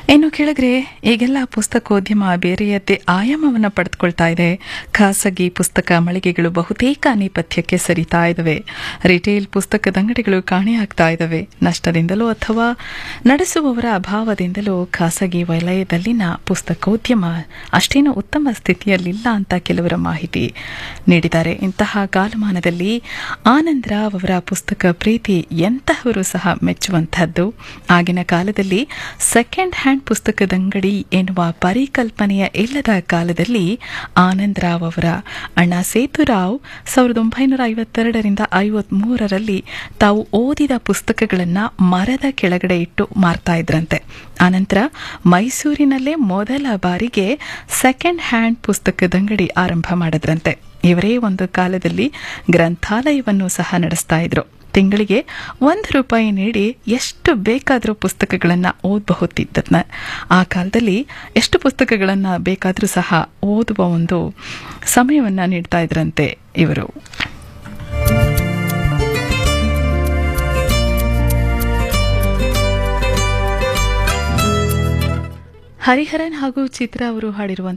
ಇನ್ನು ಕೆಳಗರೆ ಈಗೆಲ್ಲ ಪುಸ್ತಕೋದ್ಯಮ ಬೇರೆಯದ್ದೇ ಆಯಾಮವನ್ನು ಪಡೆದುಕೊಳ್ತಾ ಇದೆ ಖಾಸಗಿ ಪುಸ್ತಕ ಮಳಿಗೆಗಳು ಬಹುತೇಕ ನೇಪಥ್ಯಕ್ಕೆ ಸರಿತಾ ಇದ್ದಾವೆ ರಿಟೇಲ್ ಪುಸ್ತಕದ ಅಂಗಡಿಗಳು ಕಾಣೆಯಾಗ್ತಾ ಇದ್ದಾವೆ ನಷ್ಟದಿಂದಲೋ ಅಥವಾ ನಡೆಸುವವರ ಅಭಾವದಿಂದಲೋ ಖಾಸಗಿ ವಲಯದಲ್ಲಿನ ಪುಸ್ತಕೋದ್ಯಮ ಅಷ್ಟೇನು ಉತ್ತಮ ಸ್ಥಿತಿಯಲ್ಲಿಲ್ಲ ಅಂತ ಕೆಲವರ ಮಾಹಿತಿ ನೀಡಿದ್ದಾರೆ ಇಂತಹ ಕಾಲಮಾನದಲ್ಲಿ ಆನಂದ್ ರಾವ್ ಅವರ ಪುಸ್ತಕ ಪ್ರೀತಿ ಎಂತಹವರು ಸಹ ಮೆಚ್ಚುವಂತಹದ್ದು ಆಗಿನ ಕಾಲದಲ್ಲಿ ಸೆಕೆಂಡ್ ಹ್ಯಾಂಡ್ ಪುಸ್ತಕದ ಅಂಗಡಿ ಎನ್ನುವ ಪರಿಕಲ್ಪನೆಯ ಇಲ್ಲದ ಕಾಲದಲ್ಲಿ ಆನಂದ್ ರಾವ್ ಅವರ ಅಣ್ಣ ಸೇತುರಾವ್ ಸಾವಿರದ ಒಂಬೈನೂರ ಐವತ್ತೆರಡರಿಂದ ಐವತ್ಮೂರರಲ್ಲಿ ತಾವು ಓದಿದ ಪುಸ್ತಕಗಳನ್ನು ಮರದ ಕೆಳಗಡೆ ಇಟ್ಟು ಮಾರ್ತಾ ಇದ್ರಂತೆ ಆನಂತರ ಮೈಸೂರಿನಲ್ಲೇ ಮೊದಲ ಬಾರಿಗೆ ಸೆಕೆಂಡ್ ಹ್ಯಾಂಡ್ ಪುಸ್ತಕದ ಅಂಗಡಿ ಆರಂಭ ಮಾಡಿದ್ರಂತೆ ಇವರೇ ಒಂದು ಕಾಲದಲ್ಲಿ ಗ್ರಂಥಾಲಯವನ್ನು ಸಹ ನಡೆಸ್ತಾ ಇದ್ರು ತಿಂಗಳಿಗೆ ಒಂದು ರೂಪಾಯಿ ನೀಡಿ ಎಷ್ಟು ಬೇಕಾದರೂ ಪುಸ್ತಕಗಳನ್ನು ಓದಬಹುದಿದ್ದನ್ನ ಆ ಕಾಲದಲ್ಲಿ ಎಷ್ಟು ಪುಸ್ತಕಗಳನ್ನು ಬೇಕಾದರೂ ಸಹ ಓದುವ ಒಂದು ಸಮಯವನ್ನು ನೀಡ್ತಾ ಇದ್ರಂತೆ ಇವರು ಹರಿಹರನ್ ಹಾಗೂ ಚಿತ್ರ ಅವರು ಹಾಡಿರುವಂತಹ